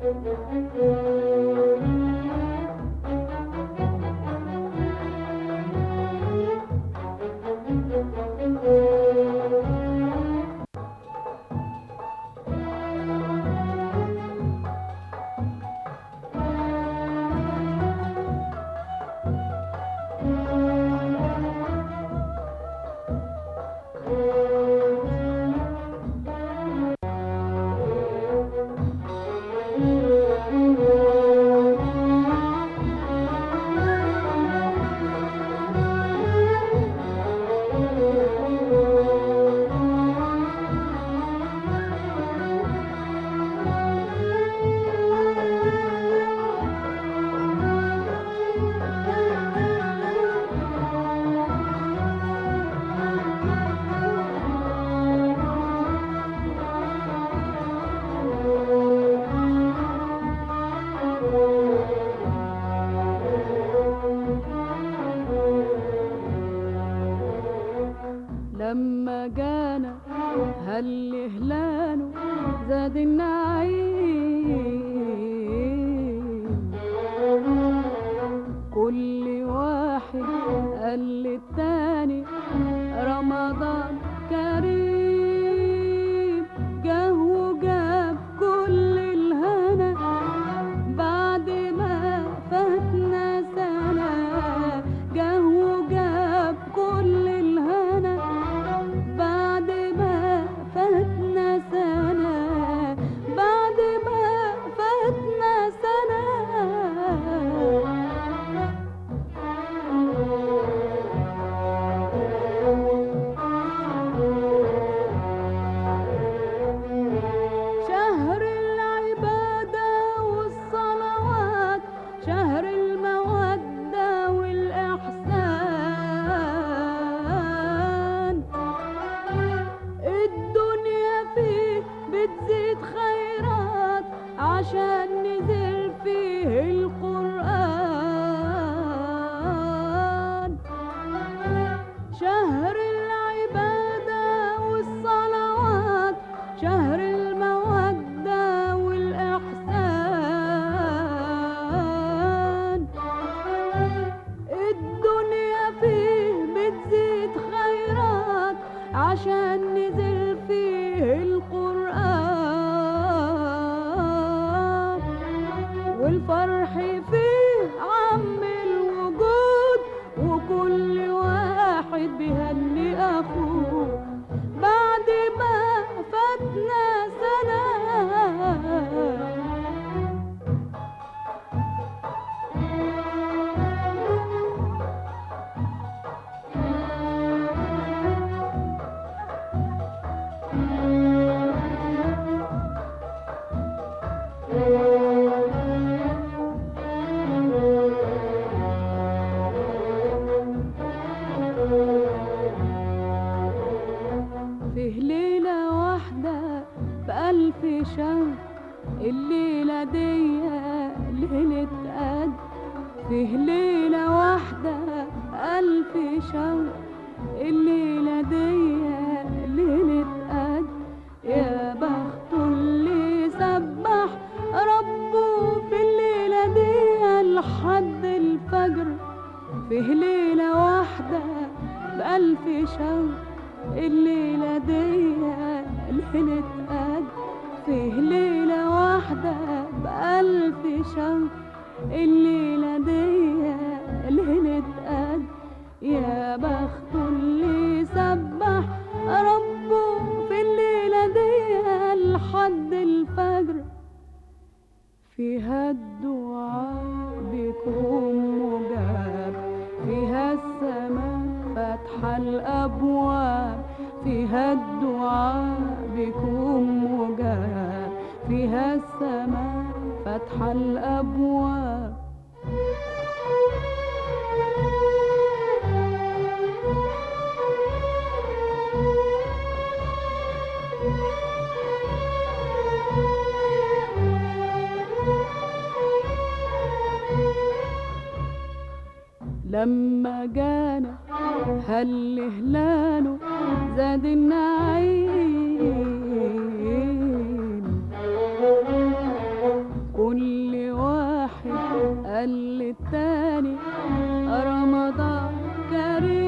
لما جانا هل هلانه زاد النعيم كل واحد قال للتاني رمضان كريم جه وجاب كل الهنا بعد ما فاتنا سنة جه وجاب كل الهنا بعد ما فاتنا سنة بعد ما فاتنا سنة شهر العبادة والصلوات شهر المودة والإحسان الدنيا فيه بتزيد خيرات عشان نزل فيه القرآن شهر العبادة والصلوات شهر المودة والإحسان الدنيا فيه بتزيد خيرات عشان نزل فيه القرآن والفرح فيه عم الوجود وكل واحد بيهني أخوه بعد ما فاتنا سنة فيه ليلة واحدة بألف شهر الليلة دي ليلة قد فيه ليلة واحدة ألف شهر الليلة دي ليلة قد يا بخت اللي سبح ربه في الليلة دي لحد الفجر فيه ليلة واحدة بألف شهر الليلة دي ليلة قد فيه ليلة واحدة بألف شهر الليلة دي ليلة قد يا بخت اللي سبح ربه في الليلة دي لحد الفجر فيها الدعاء بيكون مجاب فيها السماء فاتحة الأبواب فيها الدعاء بيكون مجاب فيها السماء فاتحة الأبواب لما جانا هل هلاله زاد النعيم كل واحد قال للتاني رمضان كريم